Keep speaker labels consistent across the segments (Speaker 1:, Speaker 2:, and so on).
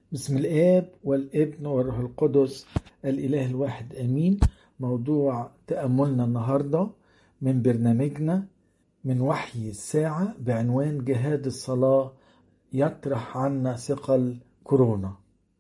Speaker 1: بسم الآب والابن والروح القدس الإله الواحد آمين موضوع تأملنا النهاردة من برنامجنا من وحي الساعة بعنوان جهاد الصلاة يطرح عنا ثقل كورونا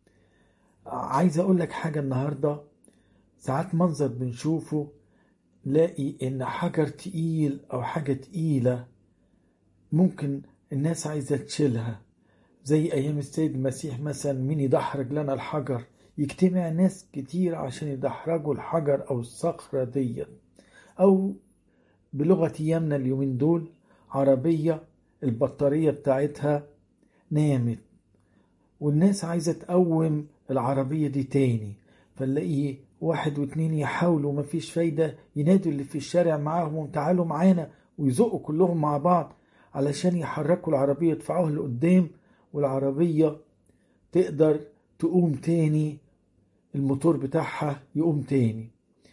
Speaker 1: عايز أقول لك حاجة النهاردة ساعات منظر بنشوفه لاقي إن حجر تقيل أو حاجة تقيلة ممكن الناس عايزة تشيلها زي أيام السيد المسيح مثلا مين يدحرج لنا الحجر يجتمع ناس كتير عشان يدحرجوا الحجر أو الصخرة دي أو بلغة أيامنا اليومين دول عربية البطارية بتاعتها نامت والناس عايزة تقوم العربية دي تاني فنلاقي واحد واتنين يحاولوا مفيش فايدة ينادوا اللي في الشارع معاهم تعالوا معانا ويزقوا كلهم مع بعض علشان يحركوا العربية يدفعوها لقدام والعربية تقدر تقوم تاني الموتور بتاعها يقوم تاني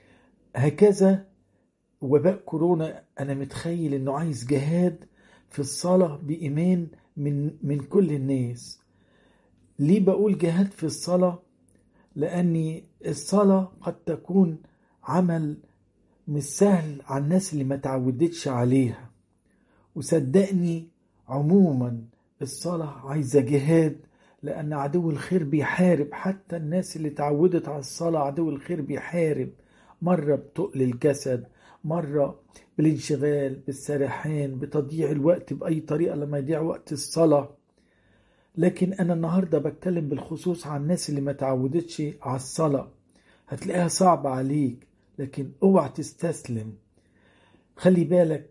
Speaker 1: هكذا وباء كورونا أنا متخيل إنه عايز جهاد في الصلاة بإيمان من من كل الناس ليه بقول جهاد في الصلاة لأن الصلاة قد تكون عمل مش سهل على الناس اللي ما تعودتش عليها وصدقني عموما الصلاة عايزة جهاد لأن عدو الخير بيحارب حتى الناس اللي تعودت على الصلاة عدو الخير بيحارب مرة بتقل الجسد مرة بالانشغال بالسرحان بتضييع الوقت بأي طريقة لما يضيع وقت الصلاة لكن أنا النهاردة بتكلم بالخصوص عن الناس اللي ما تعودتش على الصلاة هتلاقيها صعبة عليك لكن اوعى تستسلم خلي بالك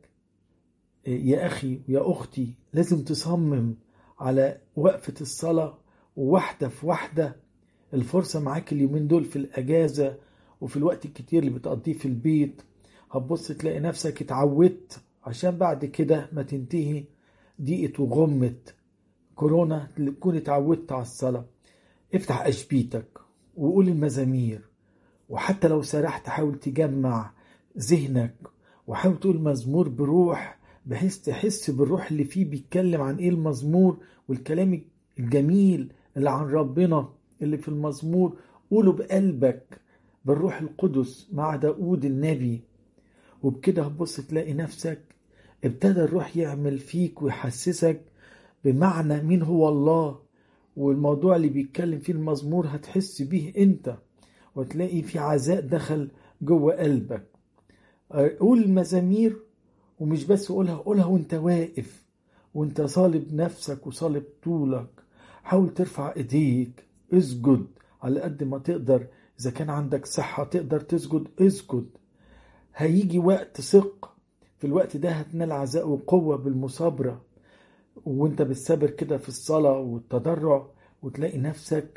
Speaker 1: يا أخي يا أختي لازم تصمم على وقفة الصلاة وواحدة في واحدة الفرصة معاك اليومين دول في الأجازة وفي الوقت الكتير اللي بتقضيه في البيت هتبص تلاقي نفسك اتعودت عشان بعد كده ما تنتهي ضيقت وغمت كورونا تكون اتعودت على الصلاة افتح أشبيتك وقول المزامير وحتى لو سرحت حاول تجمع ذهنك وحاول تقول مزمور بروح بحيث تحس بالروح اللي فيه بيتكلم عن ايه المزمور والكلام الجميل اللي عن ربنا اللي في المزمور قوله بقلبك بالروح القدس مع داود النبي وبكده هتبص تلاقي نفسك ابتدى الروح يعمل فيك ويحسسك بمعنى مين هو الله والموضوع اللي بيتكلم فيه المزمور هتحس بيه انت وتلاقي في عزاء دخل جوه قلبك قول المزامير ومش بس قولها قولها وانت واقف وانت صالب نفسك وصالب طولك حاول ترفع ايديك اسجد على قد ما تقدر اذا كان عندك صحة تقدر تسجد اسجد هيجي وقت ثق في الوقت ده هتنال عزاء وقوة بالمصابرة وانت بالصبر كده في الصلاة والتضرع وتلاقي نفسك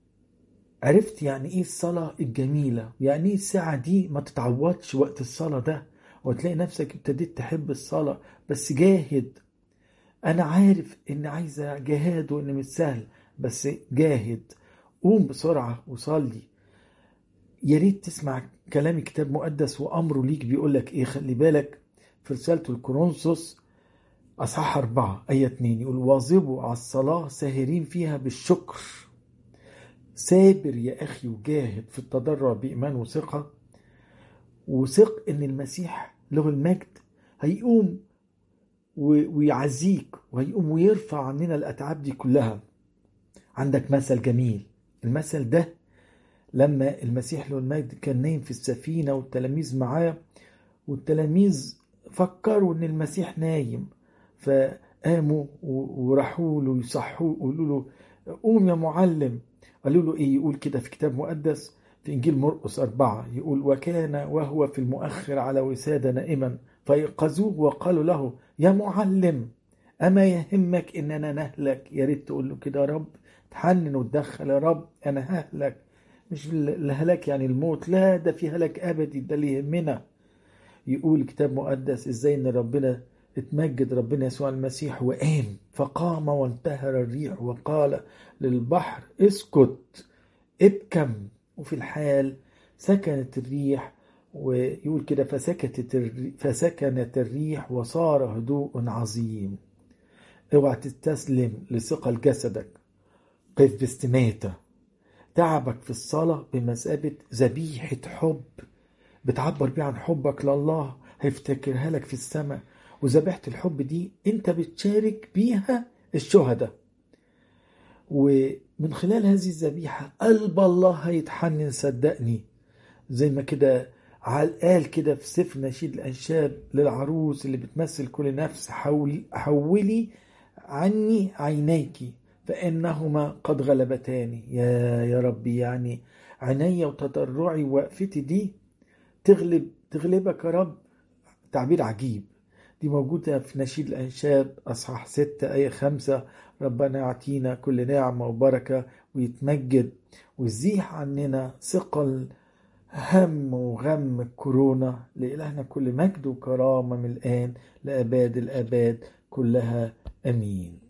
Speaker 1: عرفت يعني ايه الصلاة الجميلة يعني ايه الساعة دي ما تتعوضش وقت الصلاة ده وتلاقي نفسك ابتديت تحب الصلاة بس جاهد أنا عارف إن عايزة جهاد وإن مش سهل بس جاهد قوم بسرعة وصلي يا ريت تسمع كلام كتاب مقدس وأمره ليك بيقول لك إيه خلي بالك في رسالة الكورنثوس أصحاح أربعة آية اتنين يقول واظبوا على الصلاة ساهرين فيها بالشكر سابر يا أخي وجاهد في التضرع بإيمان وثقة وثق ان المسيح له المجد هيقوم ويعزيك وهيقوم ويرفع عننا الاتعاب دي كلها عندك مثل جميل المثل ده لما المسيح له المجد كان نايم في السفينة والتلاميذ معاه والتلاميذ فكروا ان المسيح نايم فقاموا وراحوا له يصحوه يقولوا له قوم يا معلم قالوا له ايه يقول كده في كتاب مقدس في إنجيل مرقس أربعة يقول وكان وهو في المؤخر على وسادة نائما فيقظوه وقالوا له يا معلم أما يهمك إننا نهلك يا ريت تقول له كده يا رب تحنن وتدخل يا رب أنا ههلك مش الهلاك يعني الموت لا ده في هلاك أبدي ده اللي يهمنا يقول كتاب مقدس إزاي إن ربنا اتمجد ربنا يسوع المسيح وقام فقام وانتهر الريح وقال للبحر اسكت ابكم وفي الحال سكنت الريح ويقول كده فسكتت الريح فسكنت الريح وصار هدوء عظيم اوعى تستسلم لثقل جسدك قف باستماتة تعبك في الصلاة بمثابة ذبيحة حب بتعبر بيه عن حبك لله هيفتكرها لك في السماء وذبيحة الحب دي انت بتشارك بيها الشهداء ومن خلال هذه الذبيحة قلب الله هيتحنن صدقني زي ما كده قال كده في سفر نشيد الأنشاد للعروس اللي بتمثل كل نفس حول حولي عني عينيك فإنهما قد غلبتاني يا يا ربي يعني عيني وتضرعي ووقفتي دي تغلب تغلبك يا رب تعبير عجيب دي موجودة في نشيد الأنشاد أصحاح ستة آية خمسة ربنا يعطينا كل نعمة وبركة ويتمجد ويزيح عننا ثقل هم وغم الكورونا لإلهنا كل مجد وكرامة من الآن لأباد الآباد كلها أمين